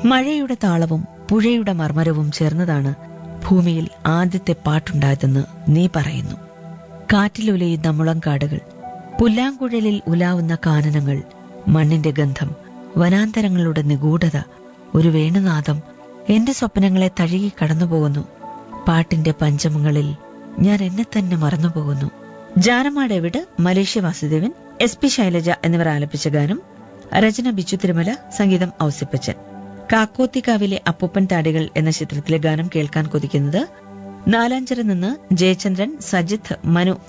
മഴയുടെ താളവും പുഴയുടെ മർമ്മരവും ചേർന്നതാണ് ഭൂമിയിൽ ആദ്യത്തെ പാട്ടുണ്ടായതെന്ന് നീ പറയുന്നു കാറ്റിലുലയുന്ന മുളങ്കാടുകൾ പുല്ലാങ്കുഴലിൽ ഉലാവുന്ന കാനനങ്ങൾ മണ്ണിന്റെ ഗന്ധം വനാന്തരങ്ങളുടെ നിഗൂഢത ഒരു വേണുനാദം എന്റെ സ്വപ്നങ്ങളെ തഴുകി കടന്നുപോകുന്നു പാട്ടിന്റെ പഞ്ചമങ്ങളിൽ ഞാൻ എന്നെ തന്നെ മറന്നുപോകുന്നു ജാനമാട് എവിട് Malaysia Vasudevan S P Shailaja എന്നിവർ ആലപിച്ച ഗാനം രചന ബിച്ചു തിരുമല സംഗീതം ഔസിപ്പച്ചൻ കാക്കോത്തിക്കാവിലെ അപ്പൂപ്പൻ താടികൾ എന്ന ചിത്രത്തിലെ ഗാനം കേൾക്കാൻ കൊതിക്കുന്നത് നാലാഞ്ചിറ നിന്ന് ജയചന്ദ്രൻ സജിത്ത് മനു